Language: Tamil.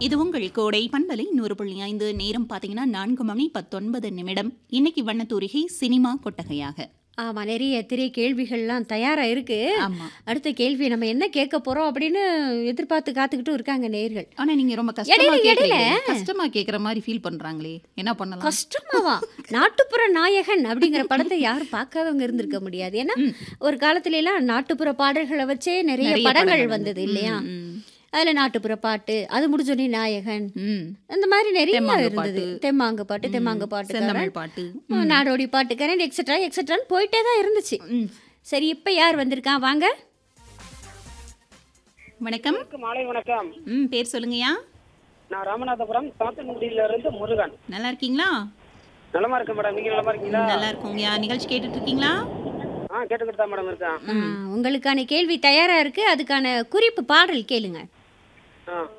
இது உங்கள் கோடை பண்பலை நூறு புள்ளி ஐந்து நேரம் பார்த்தீங்கன்னா நான்கு மணி பத்தொன்பது நிமிடம் இன்னைக்கு வண்ணத்தூரிகை சினிமா கொட்டகையாக ஆமா நிறைய திரை கேள்விகள்லாம் தயாரா இருக்கு ஆமா அடுத்த கேள்வி நம்ம என்ன கேட்க போறோம் அப்படின்னு எதிர்பார்த்து காத்துக்கிட்டு இருக்காங்க நேர்கள் ஆனா நீங்க ரொம்ப கஷ்டமா இடையில, கேக்குறீங்க கஷ்டமா கேக்குற மாதிரி ஃபீல் பண்றாங்களே என்ன பண்ணலாம் கஷ்டமாவா நாட்டுப்புற நாயகன் அப்படிங்கிற படத்தை யாரும் பார்க்காதவங்க இருந்திருக்க முடியாது ஏன்னா ம். ஒரு காலத்துல எல்லாம் நாட்டுப்புற பாடல்களை வச்சே நிறைய நிறைய படங்கள் படங்கள் வந்தது இல்லையா ம், அதுல நாட்டுப்புற பாட்டு அது முடிஞ்சோடனே நாயகன் ம். அந்த மாதிரி நிறைய தெம்மாங்கு இருந்தது பாட்டு. தெம்மாங்கு பாட்டு தெம்மாங்கு பாட்டு செந்தமிழ் பாட்டு நாடோடி பாட்டுக்காரன் எக்ஸட்ரா எக்ஸட்ரான்னு போயிட்டே தான் இருந்துச்சு ம். சரி இப்ப யார் வந்திருக்கான் வாங்க வணக்கம் வணக்கம், மாலை வணக்கம் ம் பேர் சொல்லுங்கய்யா நான் ராமநாதபுரம் சாத்தன்குடியில இருந்து முருகன் நல்லா இருக்கீங்களா நலமா இருக்கேன் மேடம் நீங்க நலமா இருக்கீங்களா நல்லா இருக்கோங்கய்யா நிகழ்ச்சி கேட்டுட்டு இருக்கீங்களா ஆ கேட்டுக்கிட்டு தான் மேடம் இருக்கேன் ஆ, உங்களுக்கான கேள்வி தயாரா இருக்கு அதுக்கான குறிப்பு பாடல் கேளுங்க ஆ